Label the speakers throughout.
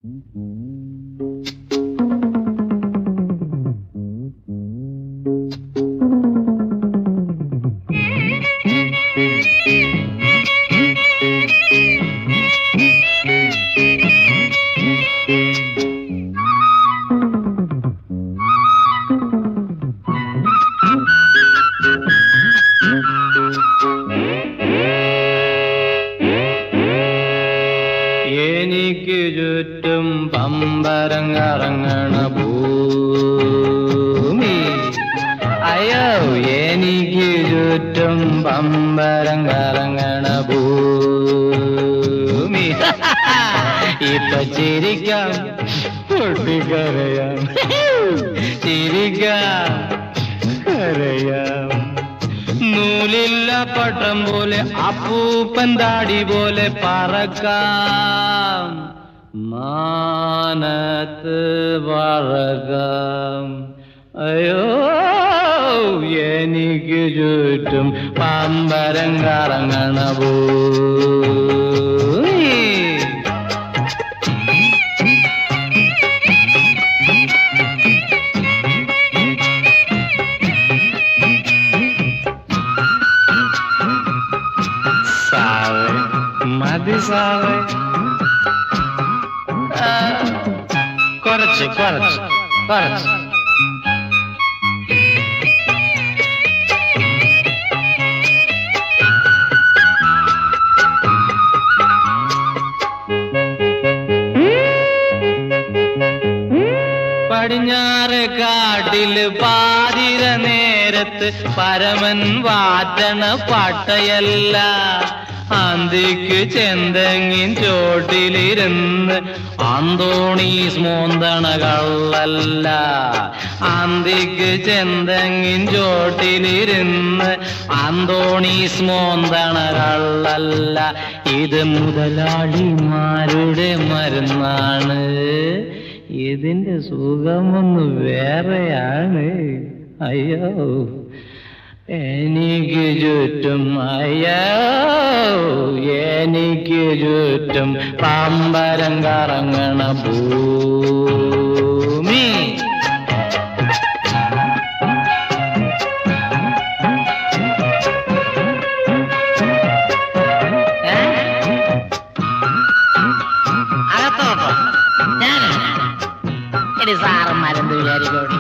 Speaker 1: എനിക്ക് ചുറ്റും പമ്പരം കറങ്ങണ ഭൂമി അയ്യോ എനിക്ക് ചുറ്റും പമ്പരം കറങ്ങണ ഭൂമി ഇപ്പൊ ചിരിക്കാം പൊട്ടിക്കരയാം ചിരിക്കാം കരയാം നൂലില്ല പട്ടം പോലെ അപ്പൂപ്പൻ താടി പോലെ പറക്കാം മാനത്ത് പറക്കാം അയ്യോ എനിക്ക് ചുറ്റും പമ്പരം കറങ്ങണ ഭൂമി സാവേ മതി സാവേ ആ, കുറച്ച് കുറച്ച് കുറച്ച് പടിഞ്ഞാറ് കാട്ടില് പാതിര നേരത്ത് പരമൻ വാറ്റണ പാട്ടയല്ല അന്തിക്ക് ചെന്തെങ്ങിൻ ചോട്ടിലിരുന്ന് ആന്തോണീസ് മോന്തണ കള്ളല്ല അന്തിക്ക് ചെന്തെങ്ങിൻ ചോട്ടിലിരുന്ന് ആന്തോണീസ് മോന്തണ കള്ളല്ല ഇത് മുതലാളിമാരുടെ മരുന്നാണ് ഇതിന്റെ സുഖമൊന്ന് വേറെയാണ് അയ്യോ എനിക്ക് ചുറ്റും അയ്യോ എനിക്ക് ചുറ്റും പമ്പരം കറങ്ങണ ഭൂമി
Speaker 2: അകത്തോട്ടോ ഞാനാ എടി സാറന്മാരെന്ത് വിചാരിക്കോട്ടെ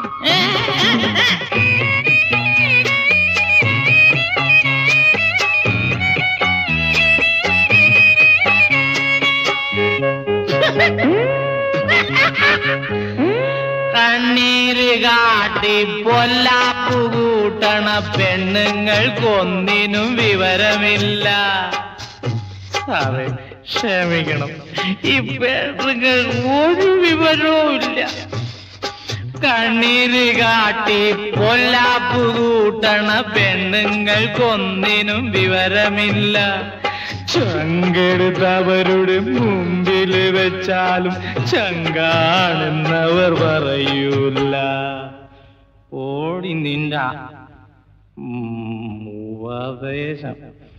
Speaker 1: കണ്ണീര് കാട്ടി പൊല്ലാപ്പു കൂട്ടണ പെണ്ണുങ്ങൾക്കൊന്നിനും വിവരമില്ല സാറേ ക്ഷമിക്കണം ഈ പെണ്ണുങ്ങൾ ഒരു വിവരവും ഇല്ല കണ്ണീര് കാട്ടി പൊല്ലാപ്പു കൂട്ടണ പെണ്ണുങ്ങൾക്കൊന്നിനും വിവരമില്ല ചങ്കെടുത്തവരുടെ മുമ്പിൽ വെച്ചാലും ചങ്കാണെന്നവർ പറയൂല ഓടി നിന്റെ ഉപദേശം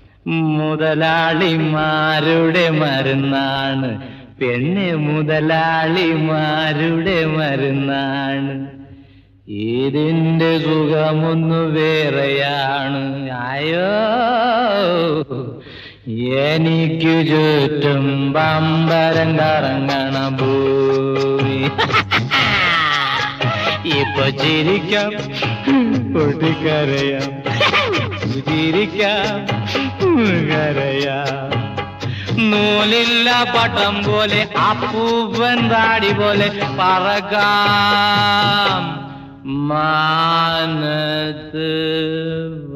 Speaker 1: മുതലാളിമാരുടെ മരുന്നാണ് പെണ്ണ് മുതലാളിമാരുടെ മരുന്നാണ് ഇതിന്റെ സുഖമൊന്നു വേറെയാണ് അയ്യോ എനിക്ക് ചുറ്റും പമ്പരം കറങ്ങണ ഭൂമി ഇപ്പൊ ചിരിക്കാം പൊട്ടിക്കരയാം ചിരിക്കാം കരയാം നൂലില്ല പട്ടം പോലെ അപ്പൂപ്പൻ താടി പോലെ പറക്കാം മാനത്ത്